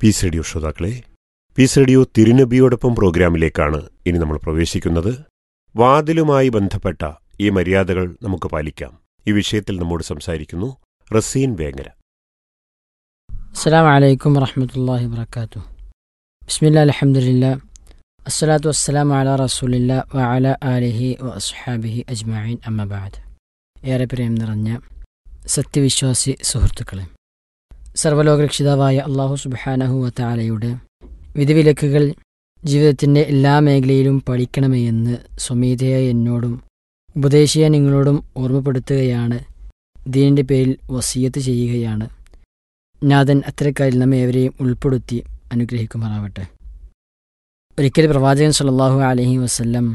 piece radio ശ്രോതാക്കളെ peace radio തിരുനബിയോടൊപ്പം പ്രോഗ്രാമിലേക്കാണ് ഇനി നമ്മൾ പ്രവേശിക്കുന്നത് വാതിലുമായി ബന്ധപ്പെട്ട ഈ മര്യാദകൾ നമുക്ക് പാലിക്കാം ഈ വിഷയത്തിൽ നമ്മോട് സംസാരിക്കുന്നു റസീൻ വേങ്ങര അസ്സാം വലൈക്കും വറഹമത്തല്ലാഹി വർക്കാത്തു ബിസ്മില്ല അലഹമുല്ല അസ്സലാത്തു വസ്സലാം അല റസൂലില്ല വ അല ആലിഹി വ അസ്ഹാബിഹി അജ്മഈൻ അമ്മബാദ് ഏറെ പ്രിയം നിറഞ്ഞ സത്യവിശ്വാസി സുഹൃത്തുക്കളെ സർവ്വലോകരക്ഷിതാവായ അള്ളാഹു സുബാനഹു വത്താലയുടെ വിധിവിലക്കുകൾ ജീവിതത്തിൻ്റെ എല്ലാ മേഖലയിലും പഠിക്കണമേ എന്ന് സ്വമേധയാ എന്നോടും ഉപദേശിയാൻ നിങ്ങളോടും ഓർമ്മപ്പെടുത്തുകയാണ് ദീനിൻ്റെ പേരിൽ വസീയത്ത് ചെയ്യുകയാണ് നാഥൻ അത്തരക്കാരിൽ നമ്മെ ഏവരെയും ഉൾപ്പെടുത്തി അനുഗ്രഹിക്കുമാറാവട്ടെ ഒരിക്കൽ പ്രവാചകൻ സല്ലല്ലാഹു അലൈഹി വസല്ലം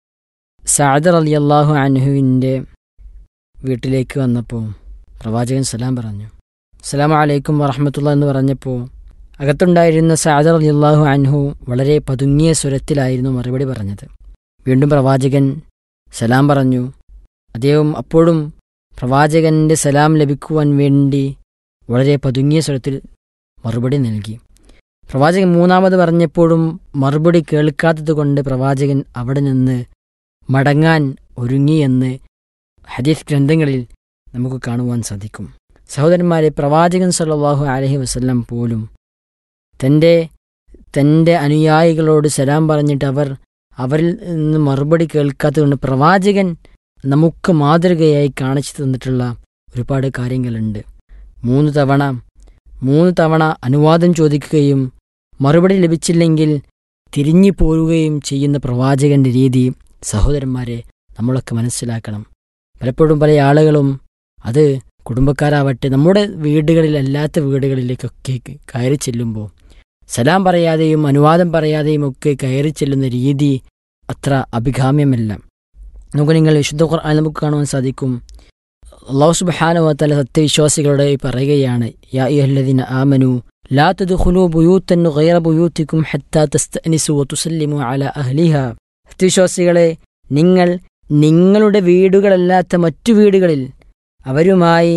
സാദർ അലി അള്ളാഹു അൻഹുവിൻ്റെ വീട്ടിലേക്ക് വന്നപ്പോൾ പ്രവാചകൻ സലാം പറഞ്ഞു സലാം അലൈക്കും വറഹമത്തുള്ള എന്ന് പറഞ്ഞപ്പോൾ അകത്തുണ്ടായിരുന്ന സാദർ അലി അള്ളാഹു അൻഹു വളരെ പതുങ്ങിയ സ്വരത്തിലായിരുന്നു മറുപടി പറഞ്ഞത് വീണ്ടും പ്രവാചകൻ സലാം പറഞ്ഞു അദ്ദേഹം അപ്പോഴും പ്രവാചകന്റെ സലാം ലഭിക്കുവാൻ വേണ്ടി വളരെ പതുങ്ങിയ സ്വരത്തിൽ മറുപടി നൽകി പ്രവാചകൻ മൂന്നാമത് പറഞ്ഞപ്പോഴും മറുപടി കേൾക്കാത്തതുകൊണ്ട് പ്രവാചകൻ അവിടെ നിന്ന് മടങ്ങാൻ ഒരുങ്ങിയെന്ന് ഹദീഫ് ഗ്രന്ഥങ്ങളിൽ നമുക്ക് കാണുവാൻ സാധിക്കും സഹോദരന്മാരെ പ്രവാചകൻ സല്ലല്ലാഹു അലൈഹി വസല്ലം പോലും തൻ്റെ തൻ്റെ അനുയായികളോട് സലാം പറഞ്ഞിട്ട് അവർ അവരിൽ നിന്ന് മറുപടി കേൾക്കാത്തതുകൊണ്ട് പ്രവാചകൻ നമുക്ക് മാതൃകയായി കാണിച്ചു തന്നിട്ടുള്ള ഒരുപാട് കാര്യങ്ങളുണ്ട് മൂന്ന് തവണ മൂന്ന് തവണ അനുവാദം ചോദിക്കുകയും മറുപടി ലഭിച്ചില്ലെങ്കിൽ തിരിഞ്ഞു പോരുകയും ചെയ്യുന്ന പ്രവാചകന്റെ രീതി സഹോദരന്മാരെ നമ്മളൊക്കെ മനസ്സിലാക്കണം പലപ്പോഴും പല ആളുകളും അത് കുടുംബക്കാരാവട്ടെ നമ്മുടെ വീടുകളിൽ അല്ലാത്ത വീടുകളിലേക്കൊക്കെ കയറി ചെല്ലുമ്പോൾ സലാം പറയാതെയും അനുവാദം പറയാതെയും ഒക്കെ കയറി ചെല്ലുന്ന രീതി അത്ര അഭികാമ്യമല്ല നമുക്ക് നിങ്ങൾ വിശുദ്ധ ഖുർആൻ നമുക്ക് കാണുവാൻ സാധിക്കും അള്ളാഹു സുബ്ഹാനഹു സത്യവിശ്വാസികളോട് പറയുകയാണ് യാ അയ്യുഹല്ലദീന ആമനു ലാ തദ്ഖുലൂ ബുയൂത്തൻ ഗൈറ ബുയൂത്തിക്കും ഹത്താ തസ്തഅനിസു വതുസല്ലിമു അലാ അഹ്ലിഹാ സത്യവിശ്വാസികളെ നിങ്ങൾ നിങ്ങളുടെ വീടുകളല്ലാത്ത മറ്റു വീടുകളിൽ അവരുമായി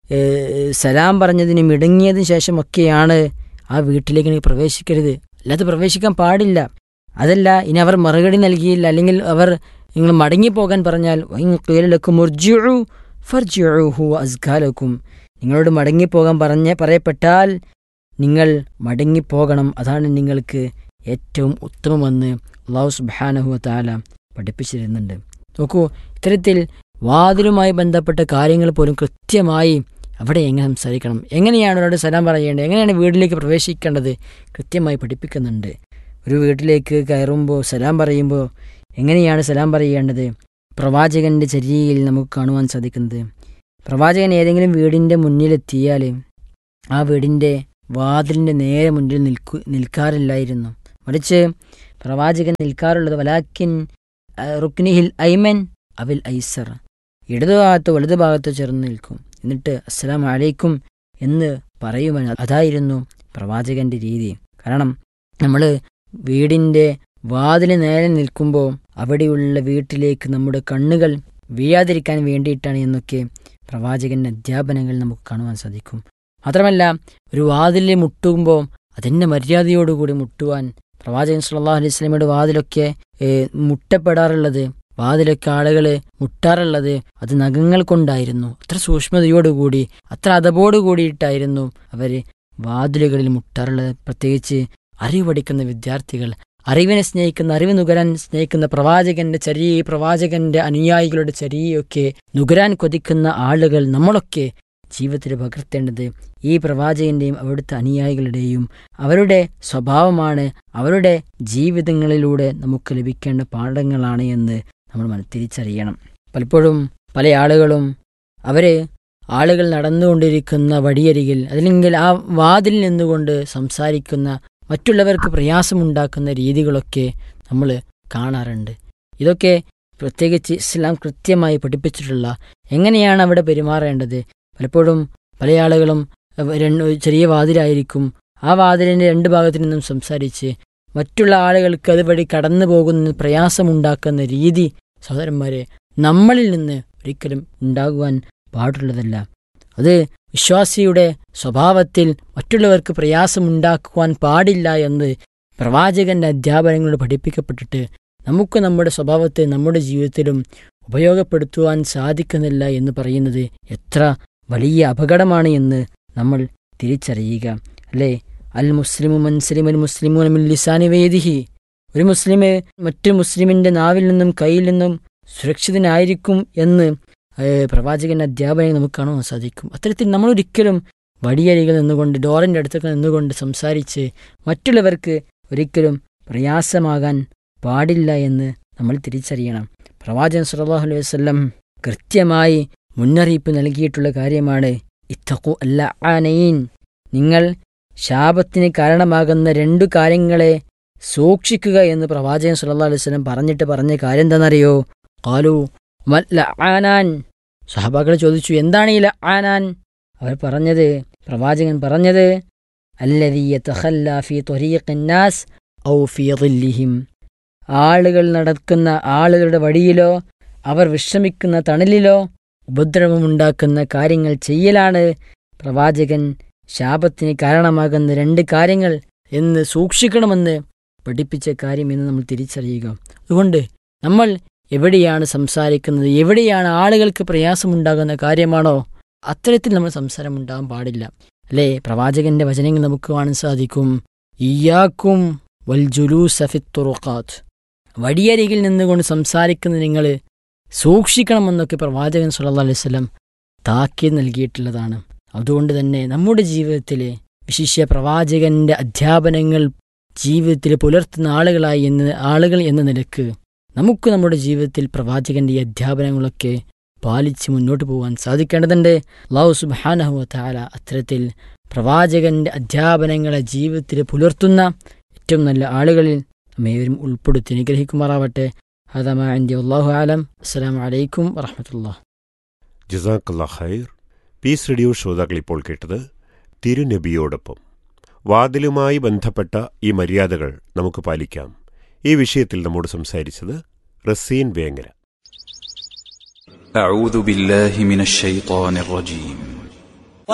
സലാം പറഞ്ഞതിനും ഇടങ്ങിയതിനു ശേഷമൊക്കെയാണ് ആ വീട്ടിലേക്ക് നിങ്ങൾ പ്രവേശിക്കരുത് അല്ലാതെ പ്രവേശിക്കാൻ പാടില്ല അതല്ല ഇനി അവർ മറുപടി നൽകിയില്ല അല്ലെങ്കിൽ അവർ നിങ്ങൾ മടങ്ങിപ്പോകാൻ പറഞ്ഞാൽ വൈകും മുർജിഉ ഫർജിഉഹു അസ്കാലക്കും നിങ്ങളോട് മടങ്ങിപ്പോകാൻ പറഞ്ഞ് പറയപ്പെട്ടാൽ നിങ്ങൾ മടങ്ങിപ്പോകണം അതാണ് നിങ്ങൾക്ക് ഏറ്റവും ഉത്തമമെന്ന് അള്ളാഹു സുബാനഹു താല പഠിപ്പിച്ചിരുന്നുണ്ട് നോക്കൂ ഇത്തരത്തിൽ വാതിലുമായി ബന്ധപ്പെട്ട കാര്യങ്ങൾ പോലും കൃത്യമായി അവിടെ എങ്ങനെ സംസാരിക്കണം എങ്ങനെയാണ് ഒരാളോട് സലാം പറയേണ്ടത് എങ്ങനെയാണ് വീട്ടിലേക്ക് പ്രവേശിക്കേണ്ടത് കൃത്യമായി പഠിപ്പിക്കുന്നുണ്ട് ഒരു വീട്ടിലേക്ക് കയറുമ്പോൾ സലാം പറയുമ്പോൾ എങ്ങനെയാണ് സലാം പറയേണ്ടത് പ്രവാചകന്റെ ചര്യയിൽ നമുക്ക് കാണുവാൻ സാധിക്കുന്നത് പ്രവാചകൻ ഏതെങ്കിലും വീടിൻ്റെ മുന്നിലെത്തിയാൽ ആ വീടിൻ്റെ വാതിലിൻ്റെ നേരെ മുന്നിൽ നിൽക്കു നിൽക്കാറില്ലായിരുന്നു മറിച്ച് പ്രവാചകൻ നിൽക്കാറുള്ളത് വലാക്കിൻ റുക്നിഹിൽ ഐമൻ അവിൽ ഐസർ ഇടതു ഭാഗത്തോ വലതു ഭാഗത്തോ ചേർന്ന് നിൽക്കും എന്നിട്ട് അസ്സലാം അലൈക്കും എന്ന് പറയുമെന്ന് അതായിരുന്നു പ്രവാചകന്റെ രീതി കാരണം നമ്മൾ വീടിൻ്റെ വാതിന് നേരെ നിൽക്കുമ്പോൾ അവിടെയുള്ള വീട്ടിലേക്ക് നമ്മുടെ കണ്ണുകൾ വീഴാതിരിക്കാൻ വേണ്ടിയിട്ടാണ് എന്നൊക്കെ പ്രവാചകന്റെ അധ്യാപനങ്ങൾ നമുക്ക് കാണുവാൻ സാധിക്കും മാത്രമല്ല ഒരു വാതിലിൽ മുട്ടുമ്പോൾ അതിൻ്റെ മര്യാദയോടുകൂടി മുട്ടുവാൻ പ്രവാചകൻ സല്ലാ അലൈഹി സ്വലമയുടെ വാതിലൊക്കെ മുട്ടപ്പെടാറുള്ളത് വാതിലൊക്കെ ആളുകൾ മുട്ടാറുള്ളത് അത് നഖങ്ങൾ കൊണ്ടായിരുന്നു അത്ര സൂക്ഷ്മതയോടുകൂടി അത്ര അതപോട് കൂടിയിട്ടായിരുന്നു അവർ വാതിലുകളിൽ മുട്ടാറുള്ളത് പ്രത്യേകിച്ച് അറിവ് പഠിക്കുന്ന വിദ്യാർത്ഥികൾ അറിവിനെ സ്നേഹിക്കുന്ന അറിവ് നുകരാൻ സ്നേഹിക്കുന്ന പ്രവാചകന്റെ ചരിയ പ്രവാചകന്റെ അനുയായികളുടെ ചരിയൊക്കെ നുകരാൻ കൊതിക്കുന്ന ആളുകൾ നമ്മളൊക്കെ ജീവിതത്തിൽ പകർത്തേണ്ടത് ഈ പ്രവാചകന്റെയും അവിടുത്തെ അനുയായികളുടെയും അവരുടെ സ്വഭാവമാണ് അവരുടെ ജീവിതങ്ങളിലൂടെ നമുക്ക് ലഭിക്കേണ്ട പാഠങ്ങളാണ് എന്ന് നമ്മൾ തിരിച്ചറിയണം പലപ്പോഴും പല ആളുകളും അവര് ആളുകൾ നടന്നുകൊണ്ടിരിക്കുന്ന വഴിയരികിൽ അല്ലെങ്കിൽ ആ വാതിൽ നിന്നുകൊണ്ട് സംസാരിക്കുന്ന മറ്റുള്ളവർക്ക് പ്രയാസമുണ്ടാക്കുന്ന രീതികളൊക്കെ നമ്മൾ കാണാറുണ്ട് ഇതൊക്കെ പ്രത്യേകിച്ച് ഇസ്ലാം കൃത്യമായി പഠിപ്പിച്ചിട്ടുള്ള എങ്ങനെയാണ് അവിടെ പെരുമാറേണ്ടത് പലപ്പോഴും പല ആളുകളും ചെറിയ വാതിലായിരിക്കും ആ വാതിലിൻ്റെ രണ്ട് ഭാഗത്തു നിന്നും സംസാരിച്ച് മറ്റുള്ള ആളുകൾക്ക് അതുവഴി കടന്നു പോകുന്ന പ്രയാസമുണ്ടാക്കുന്ന രീതി സഹോദരന്മാരെ നമ്മളിൽ നിന്ന് ഒരിക്കലും ഉണ്ടാകുവാൻ പാടുള്ളതല്ല അത് വിശ്വാസിയുടെ സ്വഭാവത്തിൽ മറ്റുള്ളവർക്ക് പ്രയാസമുണ്ടാക്കുവാൻ പാടില്ല എന്ന് പ്രവാചകന്റെ അധ്യാപനങ്ങളോട് പഠിപ്പിക്കപ്പെട്ടിട്ട് നമുക്ക് നമ്മുടെ സ്വഭാവത്തെ നമ്മുടെ ജീവിതത്തിലും ഉപയോഗപ്പെടുത്തുവാൻ സാധിക്കുന്നില്ല എന്ന് പറയുന്നത് എത്ര വലിയ അപകടമാണ് എന്ന് നമ്മൾ തിരിച്ചറിയുക അല്ലേ അൽ മുസ്ലിമു മൻസലിമൽ മുസ്ലിമു ലിസാനി വേദിഹി ഒരു മുസ്ലിമ് മറ്റു മുസ്ലിമിന്റെ നാവിൽ നിന്നും കയ്യിൽ നിന്നും സുരക്ഷിതനായിരിക്കും എന്ന് ഏഹ്, പ്രവാചകന്റെ അധ്യാപനം നമുക്ക് കാണുവാൻ സാധിക്കും അത്തരത്തിൽ നമ്മൾ ഒരിക്കലും വടിയരികൾ നിന്നുകൊണ്ട് ഡോറിന്റെ അടുത്തൊക്കെ നിന്നുകൊണ്ട് സംസാരിച്ച് മറ്റുള്ളവർക്ക് ഒരിക്കലും പ്രയാസമാകാൻ പാടില്ല എന്ന് നമ്മൾ തിരിച്ചറിയണം പ്രവാചകൻ സല്ലല്ലാഹു അലൈഹി വസല്ലം കൃത്യമായി മുന്നറിയിപ്പ് നൽകിയിട്ടുള്ള കാര്യമാണ് ഇത്തഖു അല്ല ആനയിൻ നിങ്ങൾ ശാപത്തിന് കാരണമാകുന്ന രണ്ടു കാര്യങ്ങളെ സൂക്ഷിക്കുക എന്ന് പ്രവാചകൻ സല്ലല്ലാഹു അലൈഹി വസല്ലം പറഞ്ഞിട്ട് പറഞ്ഞ കാര്യം എന്താണെന്നറിയോ കാലു മൽ ആനാൻ സഹബാക്കൾ ചോദിച്ചു എന്താണ് ഈ ആനാൻ അവർ പറഞ്ഞത് പ്രവാചകൻ പറഞ്ഞത് അല്ലദീ യതഖല്ലാ ഫീ ത്വരീഖിൻ നാസ് ഔ ഫീ ളില്ലിഹിം ആളുകൾ നടക്കുന്ന ആളുകളുടെ വഴിയിലോ അവർ വിശ്രമിക്കുന്ന തണലിലോ ഉപദ്രവമുണ്ടാക്കുന്ന കാര്യങ്ങൾ ചെയ്യലാണ് പ്രവാചകൻ ശാപത്തിന് കാരണമാകുന്ന രണ്ട് കാര്യങ്ങൾ എന്ന് സൂക്ഷിക്കണമെന്ന് പഠിപ്പിച്ച കാര്യം എന്ന് നമ്മൾ തിരിച്ചറിയുക അതുകൊണ്ട് നമ്മൾ എവിടെയാണ് സംസാരിക്കുന്നത് എവിടെയാണ് ആളുകൾക്ക് പ്രയാസമുണ്ടാകുന്ന കാര്യമാണോ അത്തരത്തിൽ നമ്മൾ സംസാരം ഉണ്ടാകാൻ പാടില്ല അല്ലേ പ്രവാചകന്റെ വചനങ്ങൾ നമുക്ക് കാണാൻ സാധിക്കും ഇയാക്കും വൽ ജുലൂസ ഫിത്തുറുഖാത്ത് വടിയരികിൽ നിന്നുകൊണ്ട് സംസാരിക്കുന്ന നിങ്ങൾ സൂക്ഷിക്കണമെന്നൊക്കെ പ്രവാചകൻ സല്ലല്ലാഹു അലൈഹി വസല്ലം താക്കീത് നൽകിയിട്ടുള്ളതാണ് അതുകൊണ്ട് തന്നെ നമ്മുടെ ജീവിതത്തിൽ വിശിഷ്യ പ്രവാചകന്റെ അധ്യാപനങ്ങൾ ജീവിതത്തിൽ പുലർത്തുന്ന ആളുകളായി എന്ന് ആളുകൾ എന്ന നിലക്ക് നമുക്ക് നമ്മുടെ ജീവിതത്തിൽ പ്രവാചകന്റെ ഈ അധ്യാപനങ്ങളൊക്കെ പാലിച്ച് മുന്നോട്ട് പോകാൻ സാധിക്കേണ്ടതുണ്ട് അള്ളാഹു സുബ്ഹാനഹു വതആല അത്തരത്തിൽ പ്രവാചകന്റെ അധ്യാപനങ്ങളെ ജീവിതത്തിൽ പുലർത്തുന്ന ഏറ്റവും നല്ല ആളുകളിൽ നമ്മേവരും ഉൾപ്പെടുത്തി അനുഗ്രഹിക്കുമാറാവട്ടെ ഹദമാ അൻഡി അള്ളാഹു ആലം അസ്സലാമു അലൈക്കും വറഹമത്തുള്ള ജസാക്കല്ലാ ഖൈർ പീസ് റേഡിയോ ശ്രോതാക്കൾ ഇപ്പോൾ കേട്ടത് തിരുനബിയോടൊപ്പം വാതിലുമായി ബന്ധപ്പെട്ട ഈ മര്യാദകൾ നമുക്ക് പാലിക്കാം ഈ വിഷയത്തിൽ നമ്മോട് സംസാരിച്ചത് റസീൻ വേങ്ങര أعوذ بالله من الشيطان الرجيم